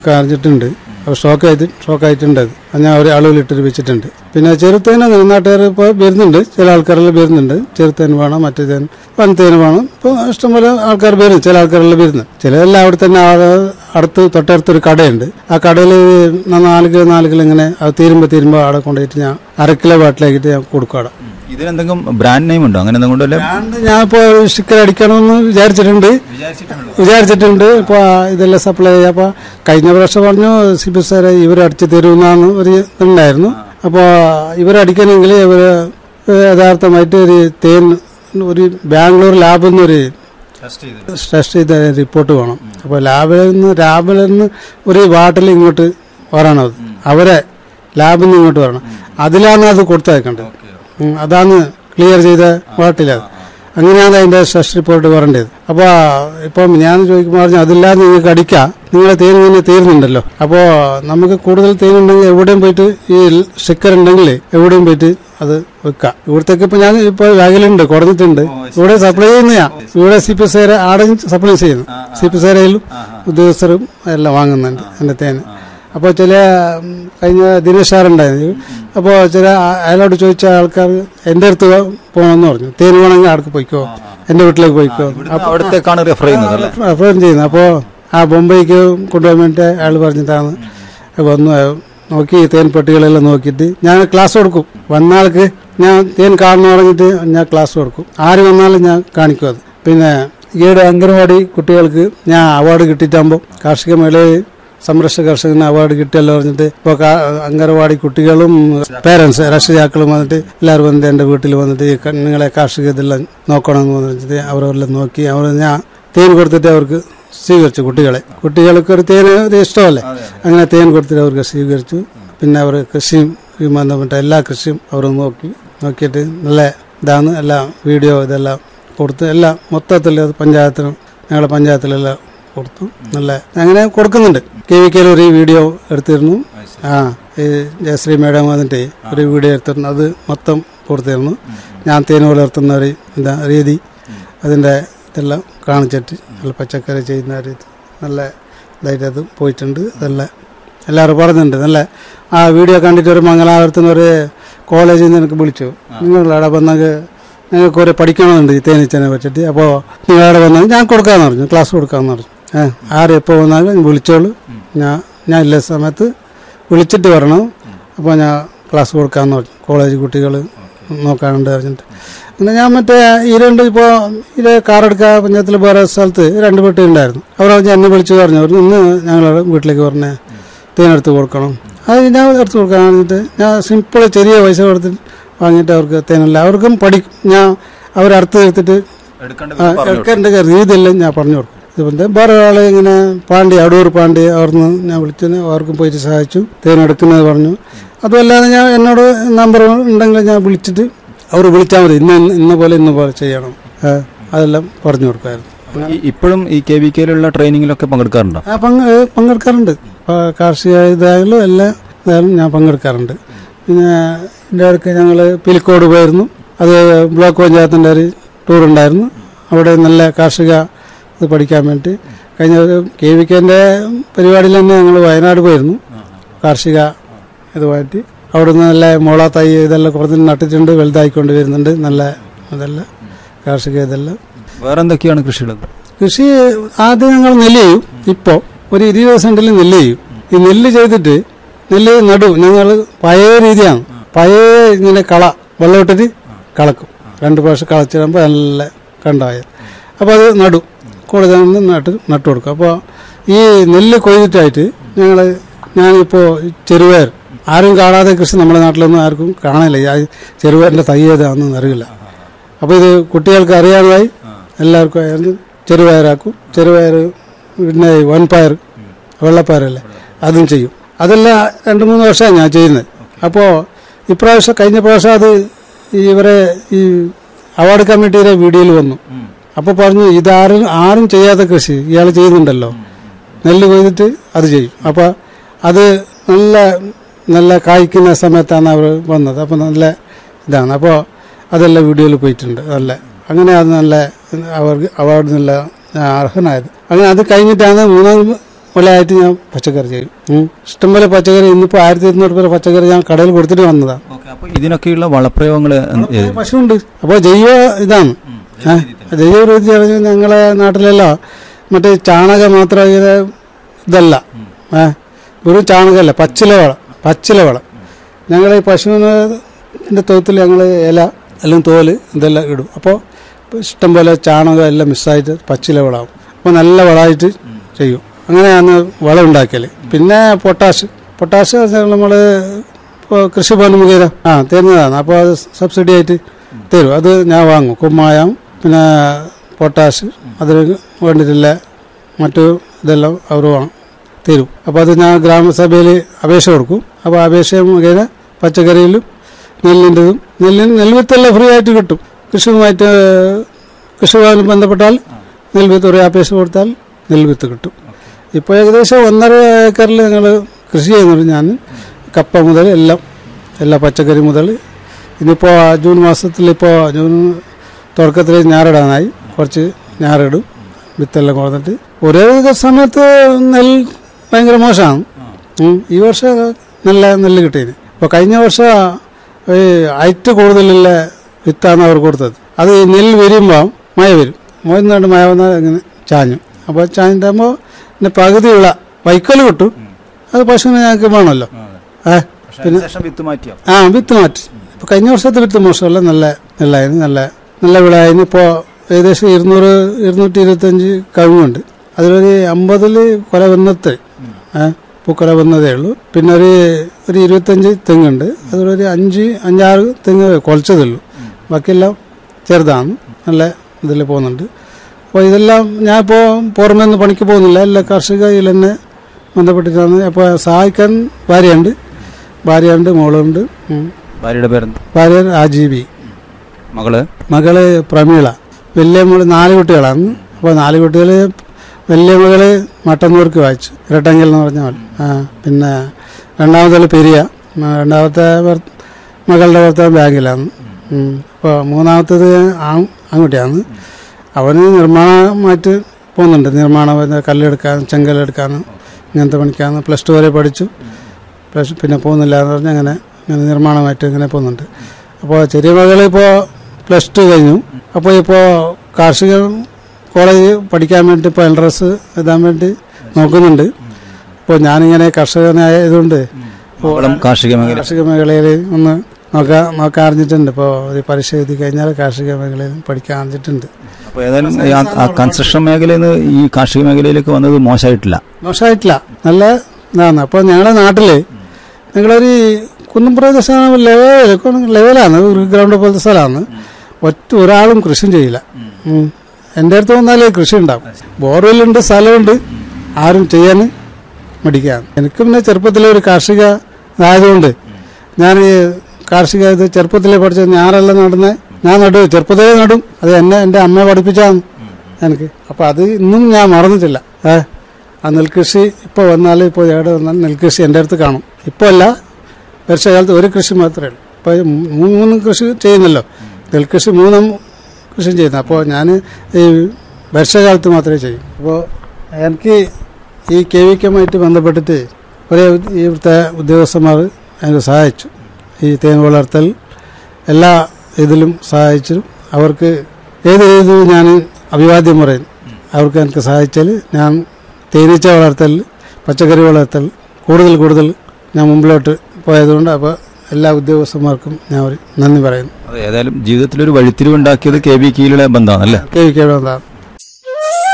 കാണിച്ചിട്ടുണ്ട് അപ്പോൾ സ്റ്റോക്ക് ആയിട്ട് സ്റ്റോക്ക് ആയിട്ടുണ്ട് അത് അത് ഞാൻ ഒരു അളവിലിട്ട് വെച്ചിട്ടുണ്ട് പിന്നെ ചെറുത്തേന് നാട്ടുകാർ ഇപ്പോൾ വരുന്നുണ്ട് ചില ആൾക്കാരെല്ലാം വരുന്നുണ്ട് ചെറുത്തേന് വേണം മറ്റേ തേൻ വനത്തേന് വേണം ഇപ്പോൾ ഇഷ്ടംപോലെ ആൾക്കാർ വരും ചില ആൾക്കാരെല്ലാം വരുന്നു ചിലരെല്ലാം അവിടെ തന്നെ ആ- അടുത്ത് തൊട്ടടുത്തൊരു കടയുണ്ട് ആ കടയിൽ നാല് കിലോ നാല് കിലോ ഇങ്ങനെ അത് തീരുമ്പോൾ തീരുമ്പോൾ അവിടെ കൊണ്ടുപോയിട്ട് ഞാൻ അര കിലോ ബാട്ടിലാക്കിയിട്ട് ഞാൻ കൊടുക്കും അവിടെ ഇതിനെന്തെങ്കിലും ബ്രാൻഡ് നെയിം ഉണ്ടോ അങ്ങനെ എന്തെങ്കിലും ഉണ്ടോ ബ്രാൻഡ് ഞാനിപ്പോൾ സ്റ്റിക്കർ അടിക്കണമെന്ന് വിചാരിച്ചിട്ടുണ്ട് വിചാരിച്ചിട്ടുണ്ട് ഇപ്പോൾ ഇതെല്ലാം സപ്ലൈ ചെയ്യാം അപ്പോൾ കഴിഞ്ഞ പ്രാവശ്യം പറഞ്ഞു സി ബി സാറെ ഇവർ അടിച്ചു തരുമെന്നാണ് ഒരു ഇതുണ്ടായിരുന്നു അപ്പോൾ ഇവരടിക്കണമെങ്കിൽ ഇവർ യഥാർത്ഥമായിട്ട് ഒരു തേൻ ഒരു ബാംഗ്ലൂർ ലാബിൽ നിന്നൊരു ടെസ്റ്റ് ചെയ്ത റിപ്പോർട്ട് വേണം അപ്പോൾ ലാബിൽ നിന്ന് ലാബിൽ നിന്ന് ഒരു വാട്ടിൽ ഇങ്ങോട്ട് വരണത് അവരെ ലാബിൽ നിന്ന് ഇങ്ങോട്ട് വരണം അതിലാണ് അത് കൊടുത്തയക്കേണ്ടത് ഉം, അതാണ് ക്ലിയർ ചെയ്ത വാട്ടിലത് അങ്ങനെയാണ് അതിന്റെ ടെസ്റ്റ് റിപ്പോർട്ട് വരേണ്ടത് അപ്പോൾ ഇപ്പം ഞാൻ ചോദിക്കുമ്പോൾ പറഞ്ഞു അതില്ലാതെ നിങ്ങൾക്ക് അടിക്കാം നിങ്ങളെ തേൻ ഇങ്ങനെ തീരുന്നുണ്ടല്ലോ അപ്പോൾ നമുക്ക് കൂടുതൽ തേനുണ്ടെങ്കിൽ എവിടെയും പോയിട്ട് ഈ സ്റ്റിക്കർ ഉണ്ടെങ്കിൽ എവിടെയും പോയിട്ട് അത് വെക്കാം ഇവിടത്തേക്ക് ഇപ്പൊ ഞാൻ ഇപ്പൊ വാഗലുണ്ട് കുറഞ്ഞിട്ടുണ്ട് ഇവിടെ സപ്ലൈ ചെയ്യുന്നയാ ഇവിടെ സി പി സേര ആടെ സപ്ലൈ ചെയ്യുന്നു സി പി സേരയിലും ഉദ്യോഗസ്ഥരും എല്ലാം വാങ്ങുന്നുണ്ട് എന്റെ തേന് അപ്പോൾ ചില ഉം, കഴിഞ്ഞ ദിനേശ് സാറുണ്ടായിരുന്നു അപ്പോൾ ചില ആ- അയാളോട് ചോദിച്ച ആൾക്കാർ എൻ്റെ അടുത്ത് പോകണമെന്ന് പറഞ്ഞു തേൻ വേണമെങ്കിൽ ആൾക്ക് പോയിക്കോ എൻ്റെ വീട്ടിലേക്ക് പോയിക്കോ അവിടത്തേക്കാണ് റെഫർ ചെയ്യുന്നത് അല്ലേ റെഫർ ചെയ്യുന്നത് അപ്പോൾ ആ ബൊംബൈക്ക് കൊണ്ടുപോകാൻ വേണ്ടി അയാൾ പറഞ്ഞിട്ടാണ് വന്നു നോക്കി തേൻ പെട്ടികളെല്ലാം നോക്കിയിട്ട് ഞാൻ ക്ലാസ് കൊടുക്കും വന്ന ആൾക്ക് ഞാൻ തേൻ കാണണം പറഞ്ഞിട്ട് ഞാൻ ക്ലാസ് കൊടുക്കും ആര് വന്നാലും ഞാൻ കാണിക്കും അത് പിന്നെ ഈയിടെ അംഗനവാടി കുട്ടികൾക്ക് ഞാൻ അവാർഡ് കിട്ടിയിട്ടാകുമ്പോൾ കാർഷിക മേളയിൽ സംരക്ഷക കർഷകന് അവാർഡ് കിട്ടിയല്ലോ പറഞ്ഞിട്ട് ഇപ്പോൾ അംഗനവാടി കുട്ടികളും പേരൻസ് രക്ഷിതാക്കളും വന്നിട്ട് എല്ലാവരും വന്നിട്ട് എൻ്റെ വീട്ടിൽ വന്നിട്ട് ഈ ക- നിങ്ങളെ കാർഷിക ഇതെല്ലാം നോക്കണമെന്ന് പറഞ്ഞിട്ട് അവരെല്ലാം നോക്കി അവർ ഞാൻ തേൻ കൊടുത്തിട്ട് അവർക്ക് സ്വീകരിച്ചു കുട്ടികളെ കുട്ടികൾക്ക് ഒരു തേൻ ഒരു ഇഷ്ടമല്ലേ അങ്ങനെ തേൻ കൊടുത്തിട്ട് അവർക്ക് സ്വീകരിച്ചു പിന്നെ അവർ കൃഷിയും ബന്ധപ്പെട്ട എല്ലാ കൃഷിയും അവർ നോക്കി നോക്കിയിട്ട് നല്ല ഇതാണ് എല്ലാം വീഡിയോ ഇതെല്ലാം കൊടുത്ത് എല്ലാം മൊത്തത്തിൽ അത് പഞ്ചായത്തിനും ഞങ്ങളുടെ പഞ്ചായത്തിലെല്ലാം കൊടുത്തു നല്ല അങ്ങനെ കൊടുക്കുന്നുണ്ട് കെ വി കെയിൽ ഒരു വീഡിയോ എടുത്തിരുന്നു ആ ഈ ജയശ്രീ മേഡം വന്നിട്ട് ഒരു വീഡിയോ എടുത്തിരുന്നു അത് മൊത്തം കൊടുത്തിരുന്നു ഞാൻ തേൻ വളർത്തുന്ന ഒരു ഇതാ രീതി അതിൻ്റെ ഇതെല്ലാം കാണിച്ചിട്ട് നല്ല പച്ചക്കറി ചെയ്യുന്ന ഒരു ഇത് നല്ല ഇതായിട്ട് അത് പോയിട്ടുണ്ട് നല്ല എല്ലാവരും പറഞ്ഞിട്ടുണ്ട് നല്ല ആ വീഡിയോ കണ്ടിട്ട് ഒരു മംഗലാപുരത്തുനിന്ന് ഒരു കോളേജിൽ നിന്ന് എനിക്ക് വിളിച്ചു നിങ്ങളവിടെ വന്നെങ്കിൽ നിങ്ങൾക്ക് കുറെ പഠിക്കണമെന്നുണ്ട് ഈ തേനീച്ചനെ പറ്റിയിട്ട് അപ്പോൾ നിങ്ങളവിടെ വന്നാൽ ഞാൻ കൊടുക്കാമെന്ന് പറഞ്ഞു ക്ലാസ് കൊടുക്കാമെന്ന് പറഞ്ഞു ഏഹ് ആരും എപ്പോൾ വന്നാലും വിളിച്ചോളൂ ഞാൻ ഞാൻ ഇല്ല സമയത്ത് വിളിച്ചിട്ട് വരണം അപ്പോൾ ഞാൻ ക്ലാസ് കൊടുക്കാമെന്ന് പറഞ്ഞു കോളേജ് കുട്ടികൾ നോക്കാനുണ്ട് പറഞ്ഞിട്ട് പിന്നെ ഞാൻ മറ്റേ ഈ രണ്ട് ഇപ്പോൾ ഇത് കാറെടുക്ക പഞ്ചായത്തിൽ വേറെ സ്ഥലത്ത് രണ്ട് പെട്ടി ഉണ്ടായിരുന്നു അവർ പറഞ്ഞ് എന്നെ വിളിച്ച് പറഞ്ഞു അവർ ഇന്ന് ഞങ്ങളുടെ വീട്ടിലേക്ക് പറഞ്ഞേ തേനെടുത്ത് കൊടുക്കണം അത് ഞാൻ എടുത്ത് കൊടുക്കാൻ പറഞ്ഞിട്ട് ഞാൻ സിമ്പിൾ ചെറിയ പൈസ കൊടുത്തിട്ട് വാങ്ങിയിട്ട് അവർക്ക് തേനല്ല അവർക്കും പഠിക്കും ഞാൻ അവരടുത്ത് എടുത്തിട്ട് ആ, എടുക്കേണ്ട രീതിയെല്ലാം ഞാൻ പറഞ്ഞു കൊടുക്കും ഇതുപോലെ വേറെ ഒരാളെ ഇങ്ങനെ പാണ്ഡി അടൂർ പാണ്ഡി അവിടുന്ന് ഞാൻ വിളിച്ചു അവർക്കും പോയിട്ട് സഹായിച്ചു തേനെടുക്കുന്നത് പറഞ്ഞു അതുമല്ലാതെ ഞാൻ എന്നോട് നമ്പർ ഉണ്ടെങ്കിൽ ഞാൻ വിളിച്ചിട്ട് അവർ വിളിച്ചാൽ മതി ഇന്ന് ഇന്ന പോലെ ഇന്ന പോലെ ചെയ്യണം ആ, അതെല്ലാം പറഞ്ഞു കൊടുക്കുമായിരുന്നു ഈ- ഇപ്പോഴും ഈ കെ വി കെയിലുള്ള ട്രെയിനിങ്ങിലൊക്കെ പങ്കെടുക്കാറുണ്ടോ ആ പങ്ക് പങ്കെടുക്കാറുണ്ട് ആ, കാർഷിക ഇതായാലും എല്ലാം ഇതായാലും ഞാൻ പങ്കെടുക്കാറുണ്ട് പിന്നെ ഇതിൻ്റെ ഇടയ്ക്ക് ഞങ്ങൾ പിലിക്കോട് പോയിരുന്നു അത് ബ്ലോക്ക് പഞ്ചായത്തിൻ്റെ ഒരു ടൂർ ഉണ്ടായിരുന്നു അവിടെ നല്ല കാർഷിക ഇത് പഠിക്കാൻ വേണ്ടി കഴിഞ്ഞ കെ വി കെൻ്റെ പരിപാടിയിൽ തന്നെ ഞങ്ങൾ വയനാട് പോയിരുന്നു കാർഷിക ഇതുമായിട്ട് അവിടുന്ന് നല്ല മുള തൈ ഇതെല്ലാം കുറച്ച് നട്ടിട്ടുണ്ട് വലുതായിക്കൊണ്ട് വരുന്നുണ്ട് നല്ല ഇതെല്ലാം കാർഷിക ഇതെല്ലാം വേറെ എന്തൊക്കെയാണ് കൃഷിയുള്ളത് കൃഷി ആദ്യം ഞങ്ങൾ നെല്ല് ചെയ്യും ഇപ്പോൾ ഒരു ഇരുപത് സെന്റിൽ നെല്ല് ചെയ്യും ഈ നെല്ല് ചെയ്തിട്ട് നെല്ല് നടും ഞങ്ങൾ പഴയ രീതിയാണ് പഴയ ഇങ്ങനെ കള വെള്ളമിട്ടിട്ട് കളക്കും രണ്ട് പ്രാവശ്യം കളച്ചിടുമ്പോൾ നല്ല കണ്ടായ അപ്പോൾ അത് നടും കൂടുതൽ നട്ട് നട്ടു കൊടുക്കും അപ്പോൾ ഈ നെല്ല് കൊയ്തിട്ടായിട്ട് ഞങ്ങൾ ഞാനിപ്പോൾ ചെറുപയർ ആരും കാണാതെ കൃഷി നമ്മുടെ നാട്ടിലൊന്നും ആർക്കും കാണില്ല ഈ ചെറുപയറിൻ്റെ തൈ ഏതാണെന്ന് അറിയില്ല അപ്പോൾ ഇത് കുട്ടികൾക്ക് അറിയാതായി എല്ലാവർക്കും അറിഞ്ഞ് ചെറുപയറാക്കും ചെറുപയർ പിന്നെ വൻപയർ വെള്ളപ്പയറല്ലേ അതും ചെയ്യും അതെല്ലാം രണ്ട് മൂന്ന് വർഷമാണ് ഞാൻ ചെയ്യുന്നത് അപ്പോൾ ഇപ്രാവശ്യം കഴിഞ്ഞ പ്രാവശ്യം അത് ഈ ഇവരെ ഈ അവാർഡ് കമ്മിറ്റിയുടെ വീഡിയോയിൽ വന്നു അപ്പോൾ പറഞ്ഞു ഇതാരും ആരും ചെയ്യാത്ത കൃഷി ഇയാൾ ചെയ്യുന്നുണ്ടല്ലോ നെല്ല് കൊയ്തിട്ട് അത് ചെയ്യും അപ്പോൾ അത് നല്ല നല്ല കായ്ക്കുന്ന സമയത്താണ് അവർ വന്നത് അപ്പോൾ നല്ല ഇതാണ് അപ്പോൾ അതെല്ലാം വീഡിയോയിൽ പോയിട്ടുണ്ട് നല്ല അങ്ങനെ അത് നല്ല അവർക്ക് അവാർഡ് നല്ല അർഹനായത് അങ്ങനെ അത് കഴിഞ്ഞിട്ടാണ് മൂന്നാം വിളയായിട്ട് ഞാൻ പച്ചക്കറി ചെയ്യും ഉം. ഇഷ്ടംപോലെ പച്ചക്കറി ഇന്നിപ്പോൾ ആയിരത്തി ഇരുന്നൂറ് രൂപ പച്ചക്കറി ഞാൻ കടയിൽ കൊടുത്തിട്ട് വന്നതാണ് അപ്പൊ ഇതിനൊക്കെയുള്ള വളപ്രയോഗങ്ങൾ പശുവുണ്ട് അപ്പോൾ ജൈവ ഇതാണ് ഏ? ജൈവ രീതി പറഞ്ഞാൽ ഞങ്ങളെ നാട്ടിലെല്ലാം മറ്റേ ചാണകം മാത്രം ഇങ്ങനെ ഇതല്ല ഏ വെറും ചാണകമല്ല പച്ചില വളം പച്ചില വളം ഞങ്ങൾ ഈ പശുവിൻ്റെ തൊഴുത്തിൽ ഞങ്ങൾ ഇല എല്ലാം തോല് ഇതെല്ലാം ഇടും അപ്പോൾ ഇഷ്ടം പോലെ ചാണകം എല്ലാം മിസ്സായിട്ട് പച്ചില വളമാവും അപ്പോൾ നല്ല വളമായിട്ട് ചെയ്യും അങ്ങനെയാണ് വളം ഉണ്ടാക്കിയാൽ പിന്നെ പൊട്ടാഷ് പൊട്ടാഷ് നമ്മൾ ഇപ്പോൾ കൃഷിഭവൻ മുഖേന ആ തരുന്നതാണ് അപ്പോൾ അത് സബ്സിഡി ആയിട്ട് തരും അത് ഞാൻ വാങ്ങും കുമ്മായം പിന്നെ പൊട്ടാഷ് അതിന് വേണ്ടിയിട്ടുള്ള മറ്റു ഇതെല്ലാം അവർ വാങ്ങും തരും അപ്പോൾ അത് ഞാൻ ഗ്രാമസഭയിൽ അപേക്ഷ കൊടുക്കും അപ്പോൾ അപേക്ഷ മുഖേന പച്ചക്കറിയിലും നെല്ലിൻ്റെതും നെല്ലിന് നെൽവിത്തെല്ലാം ഫ്രീ ആയിട്ട് കിട്ടും കൃഷിയുമായിട്ട് കൃഷിഭവനിൽ ബന്ധപ്പെട്ടാൽ നെൽവിത്ത് ഒരു അപേക്ഷ കൊടുത്താൽ നെൽവിത്ത് കിട്ടും ഇപ്പോൾ ഏകദേശം ഒന്നര ഏക്കറിൽ ഞങ്ങൾ കൃഷി ചെയ്യുന്നുണ്ട് ഞാൻ കപ്പ മുതൽ എല്ലാം എല്ലാ പച്ചക്കറി മുതൽ ഇനിയിപ്പോൾ ജൂൺ മാസത്തിൽ ഇപ്പോൾ ജൂൺ തുടക്കത്തിൽ ഞാറിടാനായി കുറച്ച് ഞാറിടും വിത്തെല്ലാം കൊടുത്തിട്ട് ഒരേ സമയത്ത് നെല്ല് ഭയങ്കര മോശമാണ് ഉം. ഈ വർഷം നല്ല നെല്ല് കിട്ടിയത് ഇപ്പോൾ കഴിഞ്ഞ വർഷം ഈ ഹൈറ്റ് കൂടുതലുള്ള വിത്താണ് അവർ കൊടുത്തത് അത് ഈ നെല്ല് വരുമ്പോൾ മഴ വരും മോരുന്നുണ്ട് മഴ വന്നാൽ ഇങ്ങനെ ചാഞ്ഞു അപ്പോൾ ചാഞ്ഞിട്ടാകുമ്പോൾ പിന്നെ പകുതിയുള്ള വൈക്കോല് കിട്ടും അത് പശുവിന് ഞങ്ങൾക്ക് വേണമല്ലോ ഏ പിന്നെ ശേഷം വിത്ത് മാറ്റിയോ ആ വിത്ത് മാറ്റി ഇപ്പോൾ കഴിഞ്ഞ വർഷത്തെ വിത്ത് മോശമല്ല നല്ല നെല്ലായിരുന്നു നല്ല നല്ല വിളയായിരുന്നു ഇപ്പോൾ ഏകദേശം ഇരുന്നൂറ് ഇരുന്നൂറ്റി ഇരുപത്തഞ്ച് കവുങ്ങുണ്ട് അതിലൊരു അമ്പതിൽ കൊല വന്നത്തെ ഏഹ് പൂക്കൊല വന്നതേ ഉള്ളൂ പിന്നെ ഒരു ഒരു ഇരുപത്തഞ്ച് തെങ്ങുണ്ട് അതിലൊരു അഞ്ച് അഞ്ചാറ് തെങ്ങ് കുളച്ചതേ ഉള്ളൂ ബാക്കിയെല്ലാം ചെറുതാണ് നല്ല ഇതിൽ പോകുന്നുണ്ട് അപ്പോൾ ഇതെല്ലാം ഞാൻ ഇപ്പോൾ പുറമേ നിന്ന് പണിക്ക് പോകുന്നില്ല എല്ലാ കർഷകയിൽ തന്നെ ബന്ധപ്പെട്ടിട്ടാണ് അപ്പോൾ സഹായിക്കാൻ ഭാര്യയുണ്ട് ഭാര്യയുണ്ട് മോളുണ്ട് ഉം. ഭാര്യയുടെ പേരെന്ത് ഭാര്യ രാജീവി മകള് മകള് പ്രമീള വലിയ മോള് നാല് കുട്ടികളാണ് അപ്പോൾ നാല് കുട്ടികൾ വലിയ മകള് മട്ടന്നൂർക്ക് വായിച്ചു ഇരട്ടങ്കൽ എന്ന് പറഞ്ഞ പോലെ ആ പിന്നെ രണ്ടാമത്തെ പെരിയ ആ, രണ്ടാമത്തെ ഭർ- മകളുടെ ഭർത്താവ് ബാങ്കിലാണ് അപ്പോൾ മൂന്നാമത്തത് ആൺ ആൺകുട്ടിയാണ് അവന് നിർമ്മാണമായിട്ട് പോകുന്നുണ്ട് നിർമ്മാണം പിന്നെ കല്ലെടുക്കാൻ ചെങ്കല്ലെടുക്കാൻ ഇങ്ങനത്തെ പണിക്കാണ് പ്ലസ് ടു വരെ പഠിച്ചു പ്ലസ് പിന്നെ പോകുന്നില്ല എന്ന് പറഞ്ഞ് അങ്ങനെ ഇങ്ങനെ നിർമ്മാണമായിട്ട് ഇങ്ങനെ പോകുന്നുണ്ട് അപ്പോൾ ചെറിയ മകൾ ഇപ്പോൾ പ്ലസ് ടു കഴിഞ്ഞു അപ്പോൾ ഇപ്പോൾ കാർഷിക കോളേജ് പഠിക്കാൻ വേണ്ടി ഇപ്പോൾ എൻട്രൻസ് എഴുതാൻ വേണ്ടി നോക്കുന്നുണ്ട് അപ്പോൾ ഞാനിങ്ങനെ കർഷകനായതുകൊണ്ട് മകളും കാർഷിക മേഖല കാർഷിക മേഖലയിൽ ഒന്ന് നോക്കാൻ നോക്കാൻ അറിഞ്ഞിട്ടുണ്ട് ഇപ്പോൾ ഒരു പരീക്ഷ എഴുതി കഴിഞ്ഞാൽ കാർഷിക മേഖലയിൽ പഠിക്കാൻ അറിഞ്ഞിട്ടുണ്ട് അപ്പൊ ഏതായാലും ഈ ആ- ആ കൺസ്ട്രക്ഷൻ മേഖലയിൽ നിന്ന് ഈ കാർഷിക മേഖലയിലേക്ക് വന്നത് മോശമായിട്ടില്ല മോശമായിട്ടില്ല നല്ല ഇതാണ് അപ്പോൾ ഞങ്ങളുടെ നാട്ടിൽ ഞങ്ങളൊരു കുന്നും പ്രദേശമാണ് ലെവൽ ലെവലാണ് ഒരു ഗ്രൗണ്ട് പോലത്തെ സ്ഥലമാണ് ഒറ്റ ഒരാളും കൃഷി ചെയ്യില്ല ഉം. എൻ്റെ അടുത്ത് വന്നാലേ കൃഷി ഉണ്ടാവും ബോർവെല്ലുണ്ട് സ്ഥലമുണ്ട് ആരും ചെയ്യാൻ മടിക്കുകയാണ് എനിക്ക് പിന്നെ ചെറുപ്പത്തിലെ ഒരു കാർഷിക ഇതായതുകൊണ്ട് ഞാൻ ഈ കാർഷിക ഇത് ചെറുപ്പത്തിലെ പഠിച്ച ഞാറെല്ലാം നടുന്നത് ഞാൻ നടും ചെറുപ്പത്തിലേ നടും അത് എന്നെ എൻ്റെ അമ്മ പഠിപ്പിച്ചാണ് എനിക്ക് അപ്പോൾ അത് ഇന്നും ഞാൻ മറന്നിട്ടില്ല ഏ ആ നെൽകൃഷി ഇപ്പോൾ വന്നാൽ ഇപ്പോൾ എവിടെ വന്നാൽ നെൽകൃഷി എൻ്റെ അടുത്ത് കാണും ഇപ്പോൾ അല്ല വർഷകാലത്ത് ഒരു കൃഷി മാത്രമേ ഉള്ളൂ ഇപ്പോൾ മൂന്ന് മൂന്ന് കൃഷി ചെയ്യുന്നല്ലോ നെൽകൃഷി മൂന്നും കൃഷി ചെയ്യുന്നത് അപ്പോൾ ഞാൻ ഈ വർഷകാലത്ത് മാത്രമേ ചെയ്യൂ അപ്പോൾ എനിക്ക് ഈ കെ വി കെയുമായിട്ട് ബന്ധപ്പെട്ടിട്ട് കുറേ ഇവിടുത്തെ ഉദ്യോഗസ്ഥന്മാർ എനിക്ക് സഹായിച്ചു ഈ തേൻ വളർത്തൽ എല്ലാ ഇതിലും സഹായിച്ചു അവർക്ക് ഏത് രീതിയിൽ ഞാൻ അഭിവാദ്യം പറയും അവർക്ക് എനിക്ക് സഹായിച്ചാൽ ഞാൻ തേനീച്ച വളർത്തൽ പച്ചക്കറി വളർത്തൽ കൂടുതൽ കൂടുതൽ ഞാൻ മുമ്പിലോട്ട് പോയതുകൊണ്ട് അപ്പോൾ എല്ലാ ഉദ്യോഗസ്ഥന്മാർക്കും ഞാൻ ഒരു നന്ദി പറയുന്നു അത് ഏതായാലും ജീവിതത്തിൽ ഒരു വഴിത്തിരിവുണ്ടാക്കിയത് കെ വി കീഴിലെ ബന്ധമാണല്ലേ കെ വി കെ